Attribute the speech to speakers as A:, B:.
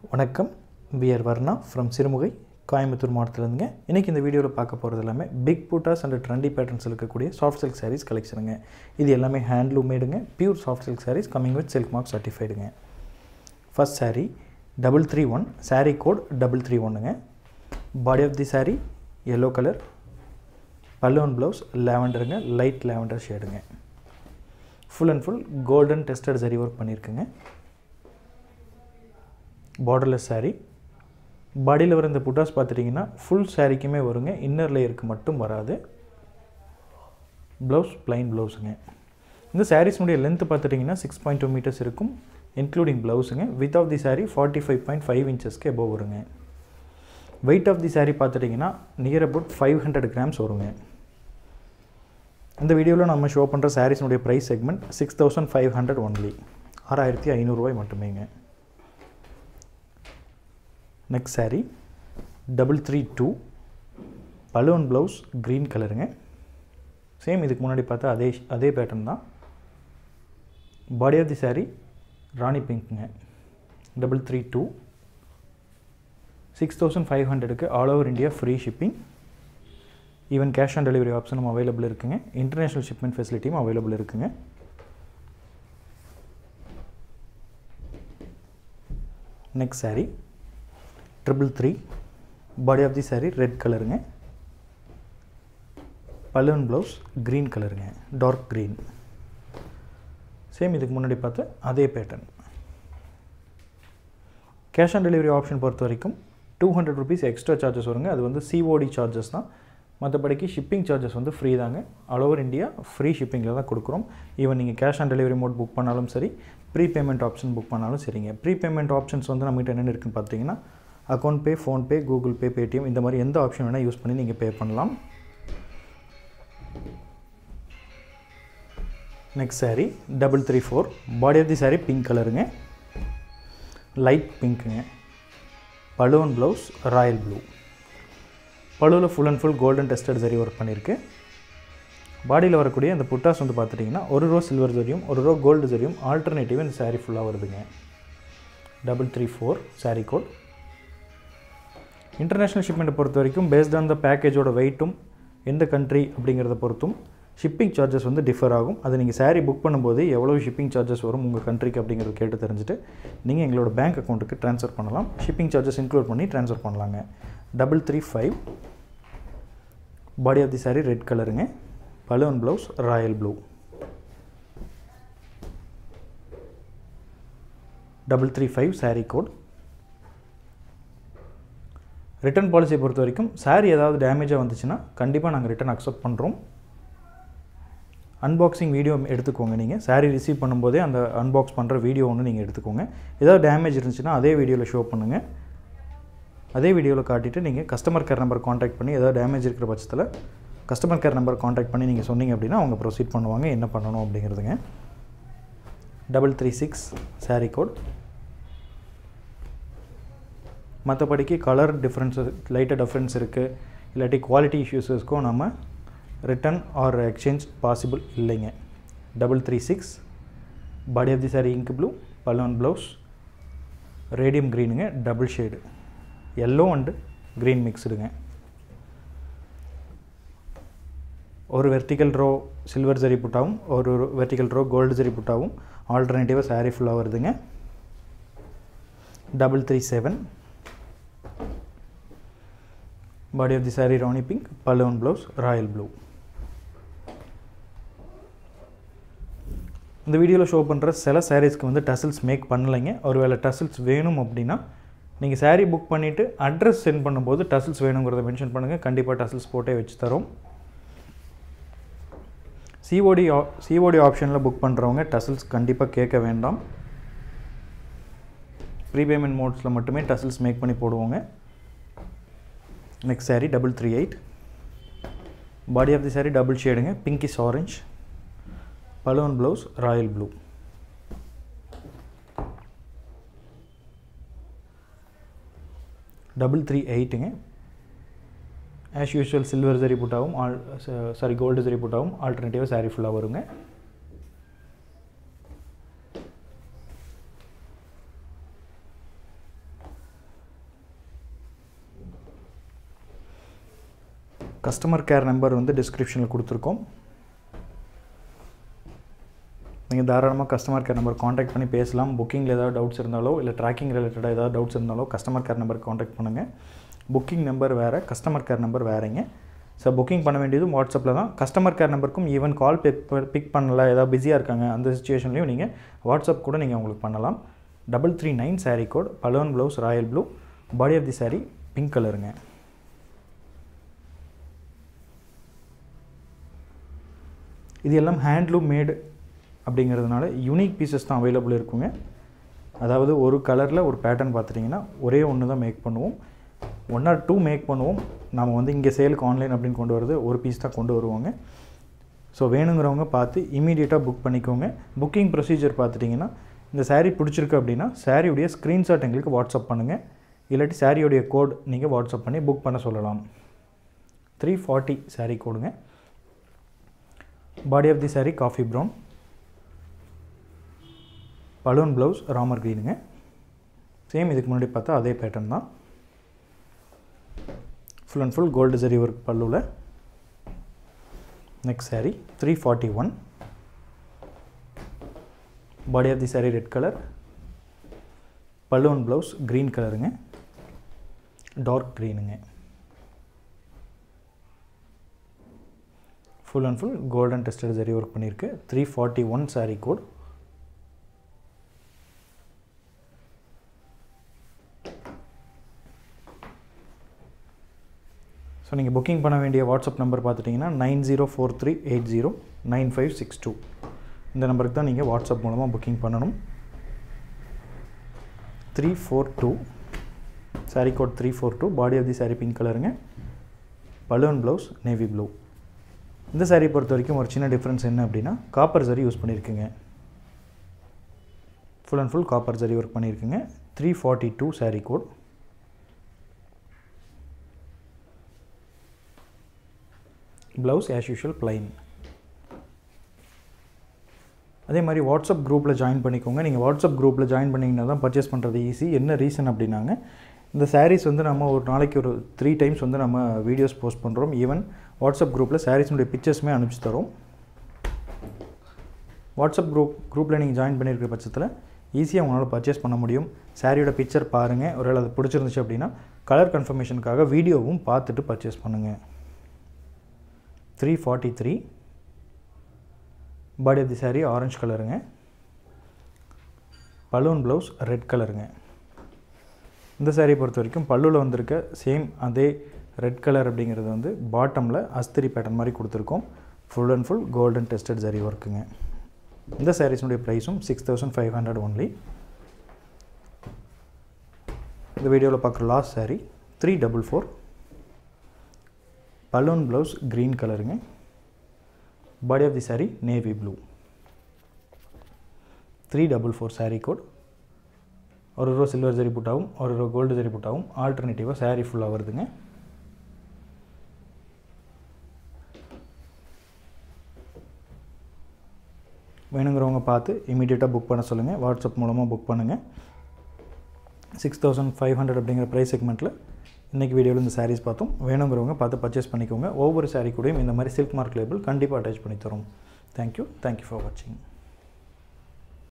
A: வணக்கம் VR Varna from Sirumugai Coimbatore மாவட்டத்திலேருந்துங்க இன்றைக்கி இந்த வீடியோவில் பார்க்க போகிறது எல்லாமே big buttas and trendy patterns இருக்கக்கூடிய சாஃப்ட் சில்க் சாரீஸ் கலெக்ஷனுங்க இது எல்லாமே ஹேண்ட்லூம் மேடுங்க pure soft silk sarees coming with silk mark சர்டிஃபைடுங்க first saree double three one saree code double three ஒன்றுங்க body of the saree yellow colour பல்லுவன் blouse லேவண்டருங்க light lavender ஷேடுங்க full and full golden tested zari work பண்ணியிருக்குங்க borderless saree பாடியில் வர இந்த புட்டாஸ் பார்த்துட்டிங்கன்னா ஃபுல் சாரீக்குமே வருங்க இன்னர் லேயருக்கு மட்டும் வராது ப்ளவுஸ் ப்ளைன் ப்ளவுஸுங்க இந்த சாரீஸ்னுடைய லென்த் பார்த்துட்டிங்கன்னா சிக்ஸ் பாயிண்ட் டூ மீட்டர்ஸ் இருக்கும் இன்க்ளூடிங் ப்ளவுஸுங்க width of the saree forty five point five இன்ச்சஸ்க்கு எபோவ் வருங்க வெயிட் ஆஃப் தி saree பார்த்துட்டிங்கன்னா near about five hundred grams வருங்க இந்த வீடியோவில் நம்ம ஷோ பண்ணுற சாரீஸ்னுடைய price segment six thousand five hundred only ஆறாயிரத்தி ஐநூறுரூவாய் மட்டுமேங்க next saree double three two balloon blouse green கலருங்க சேம் இதுக்கு முன்னாடி பார்த்தா அதே அதே பேட்டர்ன் தான் பாடி ஆஃப் தி saree ராணி பிங்க்குங்க double three two six thousand five ஹண்ட்ரடுக்கு all over India free shipping even cash on delivery ஆப்ஷனும் அவைலபிள் இருக்குங்க இன்டர்நேஷ்னல் ஷிப்மெண்ட் ஃபெசிலிட்டியும் அவைலபிள் இருக்குங்க next saree triple three body of the saree red கலருங்க balloon blouse green கலருங்க dark green same இதுக்கு முன்னாடி பார்த்து அதே pattern cash on delivery option பொறுத்த வரைக்கும் two hundred rupees extra charges வருங்க அது வந்து சிஓடி சார்ஜஸ் தான் மற்றபடிக்கு ஷிப்பிங் சார்ஜஸ் வந்து ஃப்ரீ தாங்க ஆல் ஓவர் இந்தியா ஃப்ரீ ஷிப்பிங்கில் தான் கொடுக்குறோம் ஈவன் நீங்கள் cash on delivery mode book பண்ணாலும் சரி ப்ரீ பேமெண்ட் ஆப்ஷன் புக் பண்ணாலும் சரிங்க ப்ரீ பேமெண்ட் ஆப்ஷன்ஸ் வந்து நம்மகிட்ட என்னென்ன இருக்குன்னு பார்த்தீங்கன்னா account pay PhonePe Google Pay Paytm இந்த மாதிரி எந்த ஆப்ஷன் வேணால் யூஸ் பண்ணி நீங்கள் பே பண்ணலாம் next saree double three four body of the saree pink கலருங்க லைட் பிங்க்குங்க பலூன் ப்ளவுஸ் ராயல் ப்ளூ பழுவில் full and full golden tested zari work பண்ணியிருக்கு பாடியில் வரக்கூடிய அந்த புட்டாஸ் வந்து பார்த்துட்டிங்கன்னா ஒரு ரோ சில்வர் ஜரியும் ஒரு ரோ கோல்டு ஜரியும் ஆல்டர்னேட்டிவ் இந்த saree ஃபுல்லாக வருதுங்க double three four saree code international ஷிப்மெண்ட்டை பொறுத்த வரைக்கும் பேஸ்ட் ஆன் த பேக்கேஜோட வெயிட்டும் எந்த கண்ட்ரி அப்படிங்கிறத பொறுத்தும் ஷிப்பிங் சார்ஜஸ் வந்து டிஃபர் ஆகும் அது நீங்கள் saree புக் பண்ணும்போது எவ்வளோ ஷிப்பிங் சார்ஜஸ் வரும் உங்கள் கண்ட்ரிக்கு அப்படிங்கிறது கேட்டு தெரிஞ்சுட்டு நீங்கள் எங்களோட பேங்க் அக்கௌண்ட்டுக்கு ட்ரான்ஸ்ஃபர் பண்ணலாம் ஷிப்பிங் சார்ஜஸ் இன்க்ளூட் பண்ணி ட்ரான்ஸ்ஃபர் பண்ணலாங்க double three five body of the saree red கலருங்க balloon blouse royal blue double three five saree code return பாலிசியை பொறுத்த வரைக்கும் saree ஏதாவது டேமேஜாக வந்துச்சுன்னா கண்டிப்பாக நாங்கள் ரிட்டர்ன் அக்செப்ட் பண்ணுறோம் அன்பாக்சிங் வீடியோ எடுத்துக்கோங்க நீங்கள் saree ரிசீவ் பண்ணும்போதே அந்த அன்பாக்ஸ் பண்ணுற வீடியோ ஒன்று நீங்கள் எடுத்துக்கோங்க ஏதாவது டேமேஜ் இருந்துச்சுன்னா அதே வீடியோவில் ஷோ பண்ணுங்கள் அதே வீடியோவில் காட்டிட்டு நீங்கள் கஸ்டமர் கேர் நம்பர் காண்டாக்ட் பண்ணி ஏதாவது டேமேஜ் இருக்கிற பட்சத்தில் கஸ்டமர் கேர் நம்பர் காண்டாக்ட் பண்ணி நீங்கள் சொன்னீங்க அப்படின்னா அவங்க ப்ரொசீட் பண்ணுவாங்க என்ன பண்ணணும் அப்படிங்கிறதுங்க double three six saree code மற்றபடிக்கு கலர் டிஃப்ரென்ஸ் லைட்டாக டிஃப்ரென்ஸ் இருக்குது இல்லாட்டி குவாலிட்டி இஷ்யூஸஸ்க்கும் நம்ம ரிட்டன் ஆர் எக்ஸ்சேஞ்ச் பாசிபிள் இல்லைங்க double three six body of the saree ink blue balloon blouse radium க்ரீனுங்க double shade yellow and green மிக்ஸ்டுங்க ஒரு வெர்டிக்கல் ரோ சில்வர் ஜரி புட்டாவும் ஒரு வெர்டிக்கல் ரோ கோல்டு ஜரி புட்டாவும் ஆல்டர்னேட்டிவாக saree ஃபுல்லாக வருதுங்க double three seven body of the saree rani pink balloon blouse royal blue இந்த வீடியோவில் ஷோ பண்ணுற சில சாரீஸ்க்கு வந்து டசில்ஸ் மேக் பண்ணலைங்க ஒருவேளை டசில்ஸ் வேணும் அப்படின்னா நீங்கள் saree புக் பண்ணிவிட்டு அட்ரஸ் சென்ட் பண்ணும்போது டசில்ஸ் வேணுங்கிறத மென்ஷன் பண்ணுங்கள் கண்டிப்பாக டசில்ஸ் போட்டே வச்சு தரோம் சிஓடி சிஓடி ஆப்ஷனில் புக் பண்ணுறவங்க டசில்ஸ் கண்டிப்பாக கேட்க வேண்டாம் ப்ரீபேமெண்ட் மோட்ஸில் மட்டுமே டசில்ஸ் மேக் பண்ணி போடுவோங்க next saree double three eight body of the saree double ஷேடுங்க pinkish orange balloon blouse royal blue double three எயிட்டுங்க ஆஸ் யூஷுவல் சில்வர் ஜரி புட்டாவும் ஆல் சாரி கோல்டு ஜரி புட்டாவும் ஆல்டர்னேட்டிவாக saree ஃபுல்லாக வருங்க கஸ்டமர் கேர் நம்பர் வந்து டிஸ்கிரிப்ஷனில் கொடுத்துருக்கோம் நீங்கள் தாராளமாக கஸ்டமர் கேர் நம்பர் காண்டாக்ட் பண்ணி பேசலாம் புக்கிங்கில் ஏதாவது டவுட்ஸ் இருந்தாலோ இல்லை ட்ராக்கிங் ரிலேட்டடாக ஏதாவது டவுட்ஸ் இருந்தாலோ கஸ்டமர் கேர் நம்பர் காண்டாக்ட் பண்ணுங்கள் புக்கிங் நம்பர் வேறு கஸ்டமர் கேர் நம்பர் வேறுங்க ஸோ புக்கிங் பண்ண வேண்டியது வாட்ஸ்அப்பில் தான் கஸ்டமர் கேர் நம்பருக்கும் ஈவன் கால் பிக் பிக் பண்ணல ஏதாவது பிஸியாக இருக்காங்க அந்த சுச்சுவேஷன்லையும் நீங்கள் வாட்ஸ்அப் கூட நீங்கள் உங்களுக்கு பண்ணலாம் double three nine saree code balloon blouse royal blue body of the saree pink கலருங்க இது எல்லாம் ஹேண்ட்லூம் மேடு அப்படிங்கிறதுனால யூனிக் பீசஸ் தான் அவைலபிள் இருக்குங்க அதாவது ஒரு கலரில் ஒரு பேட்டர்ன் பார்த்துட்டிங்கன்னா ஒரே ஒன்று தான் மேக் பண்ணுவோம் ஒன் ஆர் டூ மேக் பண்ணுவோம் நம்ம வந்து இங்கே சேலுக்கு ஆன்லைன் அப்படின்னு கொண்டு வரது ஒரு பீஸ் தான் கொண்டு வருவாங்க ஸோ வேணுங்கிறவங்க பார்த்து இமீடியட்டாக புக் பண்ணிக்கோங்க புக்கிங் ப்ரொசீஜர் பார்த்துட்டிங்கன்னா இந்த சாரீ பிடிச்சிருக்கு அப்படின்னா சாரியுடைய ஸ்க்ரீன்ஷாட் எங்களுக்கு வாட்ஸ்அப் பண்ணுங்கள் இல்லாட்டி சாரியுடைய கோட் நீங்கள் வாட்ஸ்அப் பண்ணி புக் பண்ண சொல்லலாம் த்ரீ ஃபார்ட்டி சாரீ கோடுங்க body of the saree coffee brown balloon blouse Ramar க்ரீனுங்க சேம் இதுக்கு முன்னாடி பார்த்தா அதே பேட்டர்ன் தான் full and full gold zari work பல்லுவில் next saree three forty one body of the saree red colour பல்லுவன் ப்ளவுஸ் க்ரீன் கலருங்க டார்க் க்ரீனுங்க full and full golden tested zari work பண்ணியிருக்கு three forty one saree code so நீங்கள் booking பண்ண வேண்டிய WhatsApp number பார்த்துட்டிங்கன்னா nine zero four three eight zero nine five six two இந்த நம்பருக்கு தான் நீங்கள் வாட்ஸ்அப் மூலமாக புக்கிங் பண்ணணும் three four two saree code three four two body of the saree pink கலருங்க பலூன் ப்ளவுஸ் நேவி ப்ளூ இந்த saree பொறுத்த வரைக்கும் ஒரு சின்ன டிஃப்ரென்ஸ் என்ன அப்படின்னா காப்பர் சரி யூஸ் பண்ணியிருக்குங்க full and full copper zari work பண்ணியிருக்குங்க three forty two saree code blouse as usual plain அதே மாதிரி வாட்ஸ்அப் குரூப்பில் ஜாயின் பண்ணிக்கோங்க நீங்கள் வாட்ஸ்அப் குரூப்பில் ஜாயின் பண்ணிங்கன்னா தான் பர்ச்சேஸ் பண்ணுறது ஈஸி என்ன ரீசன் அப்படின்னாங்க இந்த சாரீஸ் வந்து நம்ம ஒரு நாளைக்கு ஒரு த்ரீ டைம்ஸ் வந்து நம்ம வீடியோஸ் போஸ்ட் பண்ணுறோம் ஈவன் வாட்ஸ்அப் குரூப்பில் சாரீஸினுடைய பிக்சர்ஸுமே அனுப்பிச்சு தரோம் வாட்ஸ்அப் குரூப் குரூப்பில் நீங்கள் ஜாயின் பண்ணியிருக்கிற பட்சத்தில் ஈஸியாக உங்களால் பர்ச்சேஸ் பண்ண முடியும் சாரியோட பிக்சர் பாருங்கள் ஒருவேளை அது பிடிச்சிருந்துச்சு அப்படின்னா கலர் கன்ஃபர்மேஷனுக்காக வீடியோவும் பார்த்துட்டு பர்ச்சேஸ் பண்ணுங்கள் three forty three body of the saree orange கலருங்க பலூன் ப்ளவுஸ் ரெட் கலருங்க இந்த சாரீ பொறுத்த வரைக்கும் பல்லுவில் வந்திருக்க சேம் அதே ரெட் கலர் அப்படிங்கிறது வந்து பாட்டமில் அஸ்திரி பேட்டர்ன் மாதிரி கொடுத்துருக்கோம் full and full golden tested zari ஒர்க்குங்க இந்த சாரீஸினுடைய ப்ரைஸும் six thousand five hundred only இந்த வீடியோவில் பார்க்குற last saree three double four balloon blouse green கலருங்க body of the saree navy blue three double four saree code ஒரு ரூபா சில்வர் ஜரி புட்டாவும் ஒரு ரூபா கோல்டு ஜரி புட்டாவும் ஆல்டர்னேட்டிவாக சாரீ ஃபுல்லாக வருதுங்க வேணுங்கிறவங்க பார்த்து இமீடியட்டாக புக் பண்ண சொல்லுங்கள் வாட்ஸ்அப் மூலமாக புக் பண்ணுங்கள் சிக்ஸ் தௌசண்ட் ஃபைவ் ஹண்ட்ரட் அப்படிங்கிற ப்ரைஸ் செக்மெண்ட்டில் இன்றைக்கி வீடியோவில் இந்த சாரீஸ் பார்த்தோம் வேணுங்கிறவங்க பார்த்து பர்ச்சேஸ் பண்ணிக்கோங்க ஒவ்வொரு சாரீ கூடயும் இந்த மாதிரி சில்க் மார்க் லேபிள் கண்டிப்பாக அட்டாச் பண்ணி தரோம் தேங்க்யூ தேங்க்யூ ஃபார் வாட்சிங்